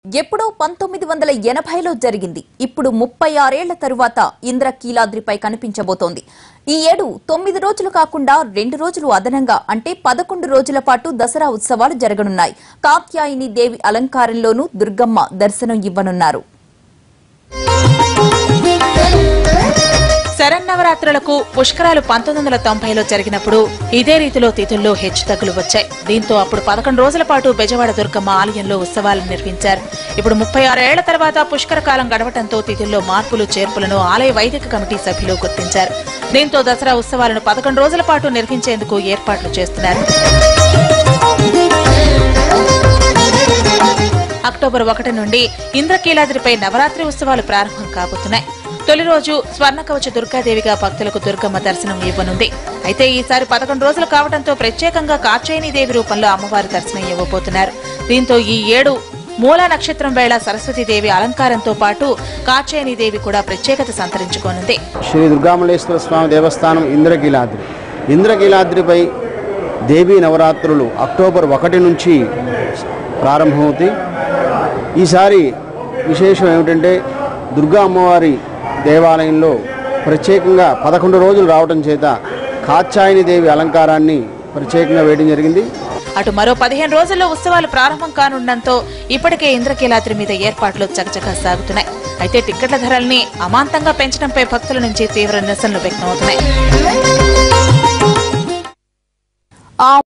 ఎప్పుడో పంతొమ్మిది వందల ఎనభైలో జరిగింది ఇప్పుడు ముప్పై ఆరేళ్ల తరువాత ఇంద్రకీలాద్రిపై కనిపించబోతోంది ఈ ఏడు తొమ్మిది రోజులు కాకుండా రెండు రోజులు అదనంగా అంటే పదకొండు రోజుల పాటు దసరా ఉత్సవాలు జరగనున్నాయి కాత్యాయిని దేవి అలంకారంలోనూ దుర్గమ్మ దర్శనం ఇవ్వనున్నారు శరన్నవరాత్రులకు పుష్కరాలు పంతొమ్మిది వందల తొంభైలో జరిగినప్పుడు ఇదే రీతిలో తిథుల్లో హెచ్చుతగ్గులు వచ్చాయి దీంతో అప్పుడు పదకొండు రోజుల పాటు బెజవాడ దుర్గమ్మ ఆలయంలో ఉత్సవాలను నిర్వహించారు ఇప్పుడు ముప్పై ఆరు ఏళ్ల తర్వాత పుష్కర కాలం గడవటంతో తిథుల్లో మార్పులు చేర్పులను ఆలయ వైదిక కమిటీ సభ్యులు గుర్తించారు దీంతో దసరా ఉత్సవాలను పదకొండు రోజుల పాటు నిర్వహించేందుకు ఏర్పాట్లు చేస్తున్నారు అక్టోబర్ ఒకటి నుండి ఇంద్రకీలాద్రిపై నవరాత్రి ఉత్సవాలు ప్రారంభం కాబోతున్నాయి తొలి రోజు స్వర్ణ కవచ దుర్గాదేవిగా భక్తులకు దుర్గమ్మ దర్శనం ఇవ్వనుంది అయితే ఈసారి పదకొండు రోజులు కావడంతో ప్రత్యేకంగా కాచేయని దేవి రూపంలో అమ్మవారి దర్శనం ఇవ్వబోతున్నారు దీంతో ఈ ఏడు మూల నక్షత్రం వేళ సరస్వతీదేవి అలంకారంతో పాటు కాచేయని దేవి కూడా ప్రత్యేకత సంతరించుకోనుంది శ్రీ దుర్గామల్లేశ్వర స్వామి దేవస్థానం ఇంద్రకీలాద్రి ఇంద్రకీలాద్రిపై దేవీ నవరాత్రులు అక్టోబర్ ఒకటి నుంచి ప్రారంభమవుతాయి ఈసారి విశేషం ఏమిటంటే దుర్గా అమ్మవారి దేవాలయంలో ప్రత్యేకంగా పదకొండు రోజులు రావడం చేత కాత్యాయని దేవి అలంకారాన్ని ప్రత్యేకంగా వేయడం జరిగింది అటు మరో పదిహేను రోజుల్లో ఉత్సవాలు ప్రారంభం కానుండటంతో ఇప్పటికే ఇంద్రకీలాద్రి మీద ఏర్పాట్లు చకచకా సాగుతున్నాయి అయితే టిక్కెట్ల ధరల్ని అమాంతంగా పెంచడంపై భక్తుల నుంచి తీవ్ర నిరసనలు వ్యక్తమవుతున్నాయి ఆ